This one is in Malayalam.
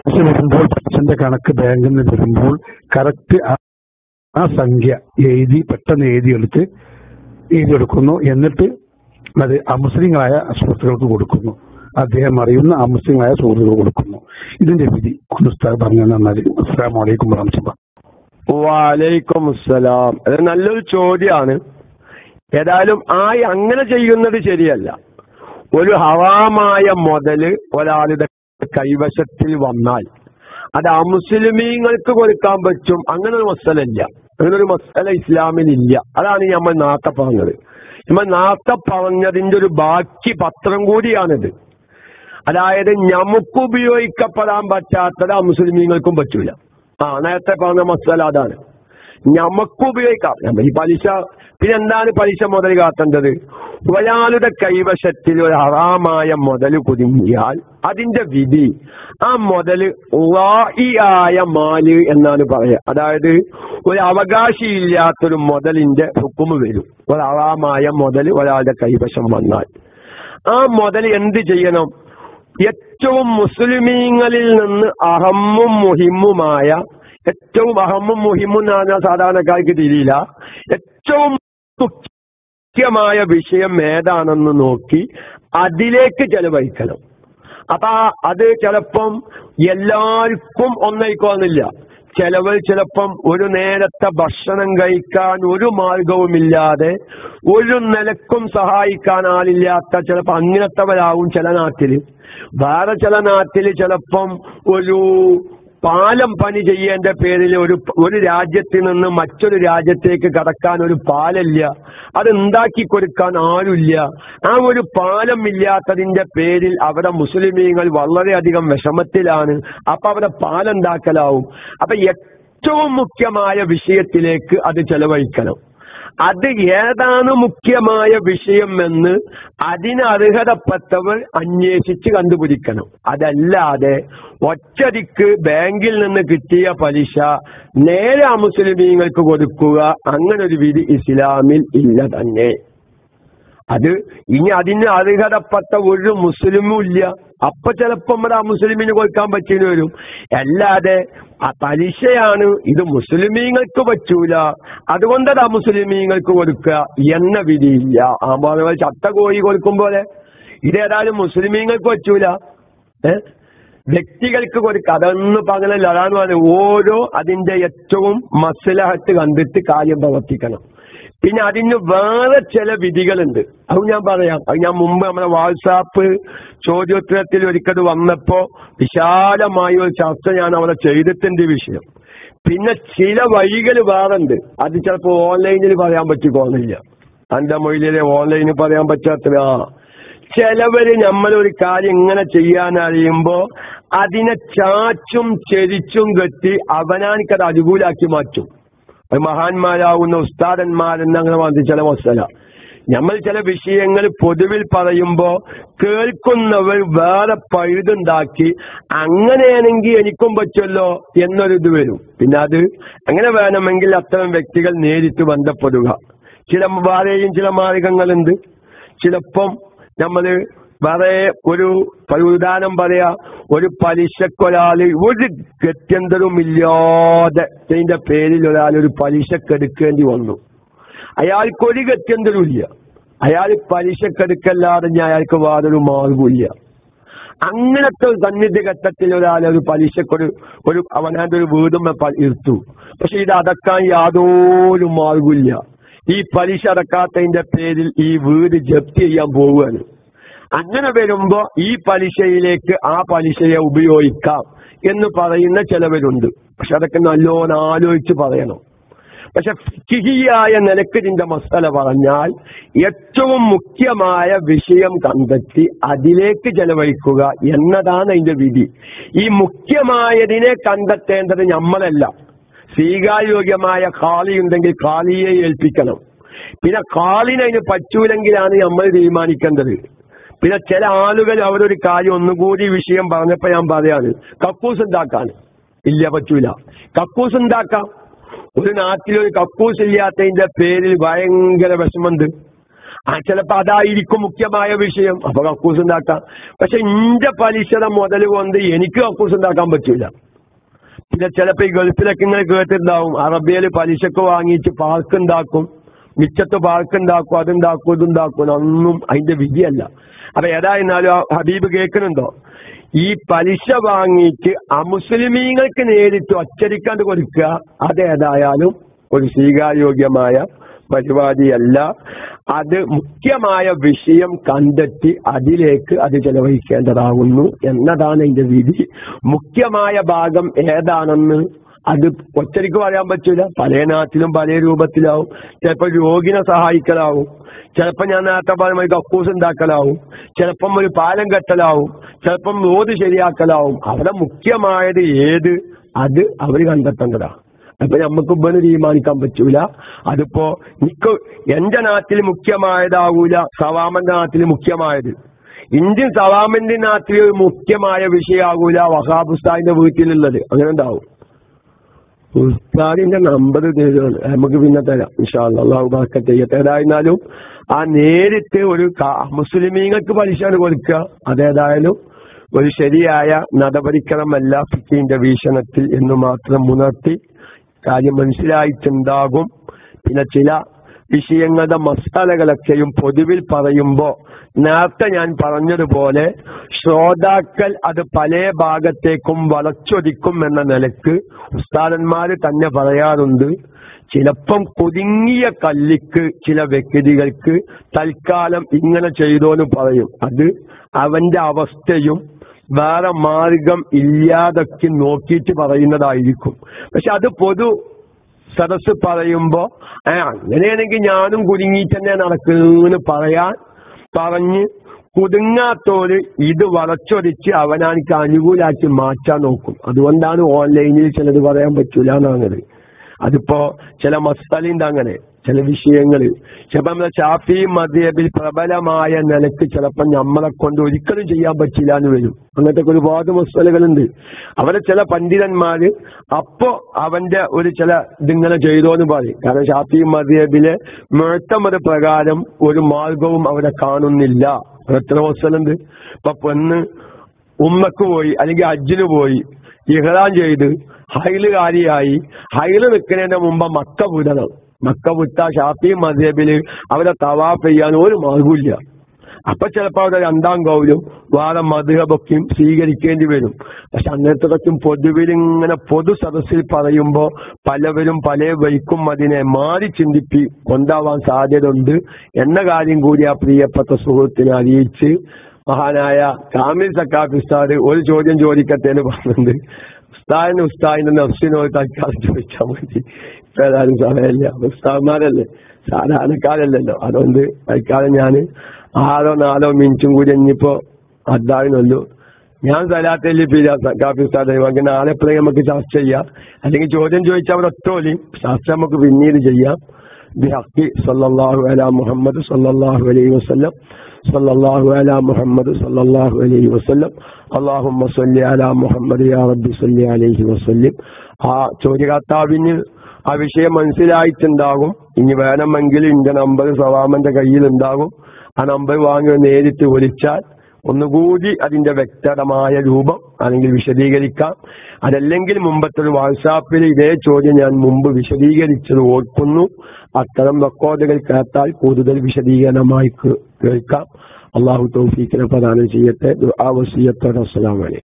പലിശ വരുമ്പോൾ പലിശന്റെ കണക്ക് ബാങ്കിൽ നിന്ന് വരുമ്പോൾ കറക്റ്റ് ആ സംഖ്യ എഴുതി പെട്ടെന്ന് എഴുതി എടുത്ത് എഴുതി എടുക്കുന്നു എന്നിട്ട് അത് അമുസ്ലിങ്ങളായ സുഹൃത്തുക്കൾക്ക് കൊടുക്കുന്നു അദ്ദേഹം അറിയുന്ന അമുസ്ലിങ്ങളായ സുഹൃത്തുക്കൾ കൊടുക്കുന്നു ഇതിന്റെ വിധി ഒന്ന് ഉസ്താദ് പറഞ്ഞു തന്നാൽ അസ്സാം വലൈക്കും വറഹമത്തുള്ള വാലൈക്കും അസ്സലാം അത് നല്ലൊരു ചോദ്യമാണ് ഏതായാലും ആ അങ്ങനെ ചെയ്യുന്നത് ശരിയല്ല ഒരു ഹറാമായ മുതല് ഒരാളുടെ കൈവശത്തിൽ വന്നാൽ അത് അമുസ്ലിമീങ്ങൾക്ക് കൊടുക്കാൻ പറ്റും അങ്ങനെ ഒരു മസലല്ല അങ്ങനെ ഒരു മസല ഇസ്ലാമിലില്ല അതാണ് നമ്മൾ നാത്ത പറഞ്ഞത് നമ്മൾ നാത്ത പറഞ്ഞതിന്റെ ഒരു ബാക്കി പത്രം കൂടിയാണിത് അതായത് നമുക്ക് ഉപയോഗിക്കപ്പെടാൻ പറ്റാത്തത് അമുസ്ലിമീങ്ങൾക്കും പറ്റൂല ആ നേരത്തെ പറഞ്ഞ മസാല അതാണ് നമുക്ക് ഉപയോഗിക്കാം നമ്മ ഈ പലിശ പിന്നെ എന്താണ് പലിശ മുതൽ കാത്തേണ്ടത് ഒരാളുടെ കൈവശത്തിൽ ഒരു ഹറാമായ മുതൽ കുടുങ്ങിയാൽ അതിന്റെ വിധി ആ മുതല് ആയ മാല് എന്നാണ് പറയുക അതായത് ഒരു അവകാശിയില്ലാത്തൊരു മുതലിന്റെ ഹുക്കുമ് വരും ഒരു ഹറാമായ മുതൽ ഒരാളുടെ കൈവശം വന്നാൽ ആ മുതൽ എന്ത് ചെയ്യണം ഏറ്റവും മുസ്ലിമീങ്ങളിൽ നിന്ന് അഹമ്മും മുഹിമ്മുമായ ഏറ്റവും അഹമ്മും മുഹിമ്മും എന്ന് പറഞ്ഞാൽ സാധാരണക്കാർക്ക് തിരിയില്ല ഏറ്റവും മുഖ്യമായ വിഷയം ഏതാണെന്ന് നോക്കി അതിലേക്ക് ചെലവഴിക്കണം അപ്പൊ ആ- അത് ചിലപ്പം എല്ലാവർക്കും ഒന്നയിക്കോന്നില്ല ചിലവർ ചിലപ്പം ഒരു നേരത്തെ ഭക്ഷണം കഴിക്കാൻ ഒരു മാർഗവുമില്ലാതെ ഒരു നിലക്കും സഹായിക്കാൻ ആളില്ലാത്ത ചിലപ്പോ അങ്ങനത്തവരാവും ചില നാട്ടില് വേറെ ചില നാട്ടില് ചിലപ്പം ഒരു പാലം പണി ചെയ്യേണ്ട പേരിൽ ഒരു ഒരു രാജ്യത്തിൽ നിന്ന് മറ്റൊരു രാജ്യത്തേക്ക് കടക്കാൻ ഒരു പാലല്ല അത് ഉണ്ടാക്കി കൊടുക്കാൻ ആരുമില്ല ആ ഒരു പാലം ഇല്ലാത്തതിന്റെ പേരിൽ അവിടെ മുസ്ലിമീങ്ങൾ വളരെയധികം വിഷമത്തിലാണ് അപ്പൊ അവിടെ പാലുണ്ടാക്കലാവും അപ്പൊ ഏറ്റവും മുഖ്യമായ വിഷയത്തിലേക്ക് അത് ചെലവഴിക്കണം അത് ഏതാണ് മുഖ്യമായ വിഷയം എന്ന് അതിന് അർഹതപ്പെട്ടവർ അന്വേഷിച്ച് കണ്ടുപിടിക്കണം അതല്ലാതെ ഒറ്റടിക്ക് ബാങ്കിൽ നിന്ന് കിട്ടിയ പലിശ നേരെ ആ മുസ്ലിമീങ്ങൾക്ക് കൊടുക്കുക അങ്ങനെ ഒരു വിധി ഇസ്ലാമിൽ ഇല്ല തന്നെ അത് ഇനി അതിന് അർഹതപ്പെട്ട ഒരു മുസ്ലിമും ഇല്ല അപ്പൊ ചിലപ്പോ നമ്മുടെ ആ മുസ്ലിമിന് കൊടുക്കാൻ പറ്റിയെന്ന് വരും അല്ലാതെ ആ പലിശയാണ് ഇത് മുസ്ലിമീങ്ങൾക്ക് പറ്റൂല അതുകൊണ്ടത് ആ മുസ്ലിമീങ്ങൾക്ക് കൊടുക്കുക എന്ന വിധിയില്ല ആ പോലെ ചത്ത കോഴി കൊടുക്കും പോലെ ഇതേതായാലും മുസ്ലിമീങ്ങൾക്ക് പറ്റൂല ഏഹ് വ്യക്തികൾക്ക് കൊടുക്കുക അതൊന്നും പകലല്ല അതാണ് പറഞ്ഞത് ഓരോ അതിന്റെ ഏറ്റവും മസലഹത്ത് കണ്ടിട്ട് കാര്യം പ്രവർത്തിക്കണം പിന്നെ അതിന് വേറെ ചില വിധികളുണ്ട് അത് ഞാൻ പറയാം അത് ഞാൻ മുമ്പ് നമ്മുടെ വാട്സാപ്പ് ചോദ്യോത്തരത്തിൽ ഒരിക്കൽ വന്നപ്പോ വിശാലമായ ഒരു ചർച്ച ഞാൻ അവിടെ ചെയ്തിട്ടുണ്ട് ഈ വിഷയം പിന്നെ ചില വഴികൾ വേറുണ്ട് അത് ചിലപ്പോ ഓൺലൈനിൽ പറയാൻ പറ്റിക്കോന്നില്ല എന്റെ മൊഴിയിലെ ഓൺലൈനിൽ പറയാൻ പറ്റാത്ത ആ ചിലവര് നമ്മളൊരു കാര്യം ഇങ്ങനെ ചെയ്യാൻ അറിയുമ്പോ അതിനെ ചാച്ചും ചെരിച്ചും കെട്ടി അവനാനിക്കത് അനുകൂലാക്കി മാറ്റും അത് മഹാന്മാരാകുന്ന ഉസ്താദന്മാരെന്ന് അങ്ങനെ വന്ന് ചില മസല നമ്മൾ ചില വിഷയങ്ങൾ പൊതുവിൽ പറയുമ്പോ കേൾക്കുന്നവർ വേറെ പഴുതുണ്ടാക്കി അങ്ങനെയാണെങ്കിൽ എനിക്കും പറ്റുമല്ലോ എന്നൊരു ഇത് വരും പിന്നെ അത് അങ്ങനെ വേണമെങ്കിൽ അത്തരം വ്യക്തികൾ നേരിട്ട് ബന്ധപ്പെടുക ചില വേറെയും ചില മാർഗങ്ങളുണ്ട് ചിലപ്പം നമ്മള് വേറെ ഒരു ഒരു ഉദാഹരണം പറയാ ഒരു പലിശക്കൊരാള് ഒരു ഗത്യന്തരവും ഇല്ലാതെ ഇതിന്റെ പേരിൽ ഒരാൾ ഒരു പലിശക്കെടുക്കേണ്ടി വന്നു അയാൾക്ക് ഒരു ഗത്യന്തരവും ഇല്ല അയാൾ പലിശക്കെടുക്കല്ലാതെ ഞാൻ അയാൾക്ക് വേറൊരു മാർഗമില്ല അങ്ങനത്തെ ഒരു സന്നിധി ഘട്ടത്തിൽ ഒരാൾ ഒരു പലിശക്കൊരു ഒരു അവനാന്റെ ഒരു വീടും ഇരുത്തു പക്ഷെ ഇത് അടക്കാൻ യാതൊരു മാർഗമില്ല ഈ പലിശ അടക്കാത്തതിന്റെ പേരിൽ ഈ വീട് ജപ്തി ചെയ്യാൻ പോവുകയാണ് അങ്ങനെ വരുമ്പോ ഈ പലിശയിലേക്ക് ആ പലിശയെ ഉപയോഗിക്കാം എന്ന് പറയുന്ന ചിലവരുണ്ട് പക്ഷെ അതൊക്കെ നല്ലോണം ആലോചിച്ച് പറയണം പക്ഷെ ഫിഹിയായ നിലക്ക് ഇതിന്റെ മസാല പറഞ്ഞാൽ ഏറ്റവും മുഖ്യമായ വിഷയം കണ്ടെത്തി അതിലേക്ക് ചെലവഴിക്കുക എന്നതാണ് അതിന്റെ വിധി ഈ മുഖ്യമായതിനെ കണ്ടെത്തേണ്ടത് നമ്മളല്ല സ്വീകാര്യോഗ്യമായ കാളി ഉണ്ടെങ്കിൽ കാളിയെ ഏൽപ്പിക്കണം പിന്നെ കാളിന് അതിന് പറ്റൂലെങ്കിലാണ് നമ്മൾ തീരുമാനിക്കേണ്ടത് പിന്നെ ചില ആളുകൾ അവരൊരു കാര്യം ഒന്നുകൂടി വിഷയം പറഞ്ഞപ്പോ ഞാൻ പറയാണ് കക്കൂസ് ഉണ്ടാക്കാൻ ഇല്ല പറ്റൂല കക്കൂസ് ഉണ്ടാക്കാം ഒരു നാട്ടിലൊരു കക്കൂസ് ഇല്ലാത്തതിന്റെ പേരിൽ ഭയങ്കര വിഷമുണ്ട് ആ ചിലപ്പോ അതായിരിക്കും മുഖ്യമായ വിഷയം അപ്പൊ കക്കൂസ് ഉണ്ടാക്കാം പക്ഷെ ഇന്റെ പലിശയുടെ മുതൽ കൊണ്ട് എനിക്ക് കക്കൂസ് ഉണ്ടാക്കാൻ പറ്റൂല പിന്നെ ചിലപ്പോ ഈ ഗൾഫിലൊക്കെ ഇങ്ങനെ കേട്ടിട്ടുണ്ടാവും അറബിയയിൽ പലിശക്ക് വാങ്ങിയിട്ട് പാർക്ക് ഉണ്ടാക്കും മിച്ചത്ത് പാർക്ക് ഉണ്ടാക്കും അതുണ്ടാക്കും ഇതുണ്ടാക്കും ഒന്നും അതിന്റെ വിധിയല്ല അപ്പൊ ഏതായിരുന്നാലും ആ ഹബീബ് കേൾക്കുന്നുണ്ടോ ഈ പലിശ വാങ്ങിയിട്ട് അമുസ്ലിമീങ്ങൾക്ക് നേരിട്ട് ഒച്ചരിക്കാണ്ട് കൊടുക്കുക അതേതായാലും ഒരു സ്വീകാര്യോഗ്യമായ പരിപാടിയല്ല അത് മുഖ്യമായ വിഷയം കണ്ടെത്തി അതിലേക്ക് അത് ചെലവഴിക്കേണ്ടതാകുന്നു എന്നതാണ് അതിന്റെ വിധി മുഖ്യമായ ഭാഗം ഏതാണെന്ന് അത് ഒറ്റയ്ക്ക് പറയാൻ പറ്റൂല പല നാട്ടിലും പല രൂപത്തിലാവും ചിലപ്പോൾ രോഗിനെ സഹായിക്കലാവും ചിലപ്പോൾ ഞാൻ നേരത്തെ പറഞ്ഞ മാതിരി കക്കൂസ് ഉണ്ടാക്കലാവും ചിലപ്പം ഒരു പാലം കെട്ടലാവും ചിലപ്പം റോഡ് ശരിയാക്കലാവും അവിടെ മുഖ്യമായത് ഏത് അത് അവര് കണ്ടെത്തേണ്ടതാണ് അപ്പൊ നമുക്ക് ഇവന് തീരുമാനിക്കാൻ പറ്റൂല അതിപ്പോ നിക്ക് എന്റെ നാട്ടിൽ മുഖ്യമായതാകൂല സവാമന്റെ നാട്ടിൽ മുഖ്യമായത് ഇന്ത്യൻ സവാമന്റെ നാട്ടിൽ ഒരു മുഖ്യമായ വിഷയമാകൂല വഹാബ് ഉസ്താദിന്റെ വീട്ടിലുള്ളത് അങ്ങനെ ഉണ്ടാവും ഉസ്താദിന്റെ നമ്പർ തരുവാണ് നമുക്ക് പിന്നെ തരാം ഇൻഷാല്ല അള്ളാഹു ബാക്കത്ത് ചെയ്യട്ടെ ഏതായിരുന്നാലും ആ നേരിട്ട് ഒരു ക- മുസ്ലിമീങ്ങൾക്ക് പലിശയാണ് കൊടുക്കുക അതേതായാലും ഒരു ശരിയായ നടപടിക്രമല്ല ഫിക്കിന്റെ വീക്ഷണത്തിൽ എന്ന് മാത്രം ഉണർത്തി കാര്യം മനസ്സിലായിട്ടുണ്ടാകും പിന്നെ ചില വിഷയങ്ങളുടെ മസാലകളൊക്കെയും പൊതുവിൽ പറയുമ്പോ നേരത്തെ ഞാൻ പറഞ്ഞതുപോലെ ശ്രോതാക്കൾ അത് പല ഭാഗത്തേക്കും വളച്ചൊടിക്കും എന്ന നിലക്ക് ഉസ്താദന്മാര് തന്നെ പറയാറുണ്ട് ചിലപ്പം കുടുങ്ങിയ കല്ലിക്ക് ചില വ്യക്തികൾക്ക് തൽക്കാലം ഇങ്ങനെ ചെയ്തോന്ന് പറയും അത് അവന്റെ അവസ്ഥയും വേറെ മാർഗം ഇല്ലാതൊക്കെ നോക്കിയിട്ട് പറയുന്നതായിരിക്കും പക്ഷെ അത് പൊതു സദസ് പറയുമ്പോ ഏ അങ്ങനെയാണെങ്കിൽ ഞാനും കുടുങ്ങിയിട്ട് തന്നെ നടക്കുന്നു പറയാൻ പറഞ്ഞ് കുടുങ്ങാത്തോര് ഇത് വളച്ചൊടിച്ച് അവനാనికి അനുകൂലാക്കി മാറ്റാൻ നോക്കും അതുകൊണ്ടാണ് ഓൺലൈനിൽ ചിലത് പറയാൻ പറ്റൂല എന്നാണത് അതിപ്പോ ചില മസ്തലിന്റെ അങ്ങനെ ചില വിഷയങ്ങള് ചിലപ്പോ നമ്മളെ ഷാഫി മദ്യബിൽ പ്രബലമായ നിലക്ക് ചിലപ്പോ നമ്മളെ കൊണ്ട് ഒരിക്കലും ചെയ്യാൻ പറ്റില്ല എന്ന് വരും അങ്ങനത്തെ ഒരുപാട് മസ്തലുകളുണ്ട് അവരെ ചില പണ്ഡിതന്മാര് അപ്പോ അവന്റെ ഒരു ചില ഇതിങ്ങനെ ചെയ്തോ എന്ന് പറയും കാരണം ഷാഫി മദ്യബിലെ മുഴത്തമത് പ്രകാരം ഒരു മാർഗവും അവിടെ കാണുന്നില്ല എത്ര മസ്തലുണ്ട് ഇപ്പൊ പെണ്ണ് ഉമ്മക്ക് പോയി അല്ലെങ്കിൽ അജ്ജിന് പോയി ഇഹ്റാൻ ചെയ്ത് ഹൈലുകാരിയായി ഹൈല് നിൽക്കുന്നതിന്റെ മുമ്പ് മക്ക വിടണം മക്ക വിട്ട ഷാഫി മദ്യബില് അവരെ തവാഫ് ചെയ്യാൻ ഒരു മാർഗമില്ല അപ്പൊ ചിലപ്പോ അവിടെ രണ്ടാം കൗലും വേറെ മധുഹബൊക്കെയും സ്വീകരിക്കേണ്ടി വരും പക്ഷെ അങ്ങനത്തെ പൊതുവിൽ ഇങ്ങനെ പൊതു സദസ്സിൽ പറയുമ്പോ പലവരും പല വൈക്കും അതിനെ മാറി ചിന്തിപ്പി കൊണ്ടാവാൻ സാധ്യതയുണ്ട് എന്ന കാര്യം കൂടി ആ പ്രിയപ്പെട്ട സുഹൃത്തിനെ അറിയിച്ച് മഹാനായ കാമിൽ സക്കാഫ് ഉസ്താദ് ഒരു ചോദ്യം ചോദിക്കട്ടെ എന്ന് പറഞ്ഞിട്ടുണ്ട് ഉസ്താദിന് ഉസ്താദിന്റെ നഫ്സിനോട് തൽക്കാലം ചോദിച്ചാൽ മതി ഇപ്പൊ ഏതായാലും സമയമില്ല ഉസ്താദ്മാരല്ലേ സാധാരണക്കാരല്ലല്ലോ അതുകൊണ്ട് തൽക്കാലം ഞാൻ ആറോ നാലോ മിനിറ്റും കൂടി ഇനിയിപ്പോ അദ്ദാവിനുള്ളൂ ഞാൻ സലാത്തല്ലി കാഫി ഉസ്താദ് അങ്ങനെ നാളെപ്പോഴും നമുക്ക് ചർച്ച ചെയ്യാം അല്ലെങ്കിൽ ചോദ്യം ചോദിച്ചാൽ അവിടെ ഒറ്റോലി ചർച്ച നമുക്ക് പിന്നീട് ചെയ്യാം بحق صلى الله على محمد صلى الله عليه وسلم صلى الله على محمد صلى الله عليه وسلم اللهم صل على محمد يا رب صل عليه وسلم ആ ചോദ്യകർത്താവിന് ആ വിഷയം മനസ്സിലായിട്ടുണ്ടാകും ഇനി വേണമെങ്കിൽ ഇന്റെ നമ്പർ സവാമന്റെ കയ്യിൽ ഉണ്ടാകും ആ നമ്പർ വാങ്ങി നേരിട്ട് വിളിച്ചാൽ ഒന്നുകൂടി അതിന്റെ വ്യക്തമായ രൂപം അല്ലെങ്കിൽ വിശദീകരിക്കാം അതല്ലെങ്കിൽ മുമ്പത്തെ ഒരു വാട്സാപ്പിൽ ഇതേ ചോദ്യം ഞാൻ മുമ്പ് വിശദീകരിച്ചത് ഓർക്കുന്നു അത്തരം റെക്കോർഡുകൾ കേട്ടാൽ കൂടുതൽ വിശദീകരണമായി കേ- കേൾക്കാം അള്ളാഹു തൗഫീഖിനെ പ്രദാനം ചെയ്യട്ടെ ആ വസീയത്തോടെ അസ്സലാമു അലൈക്കും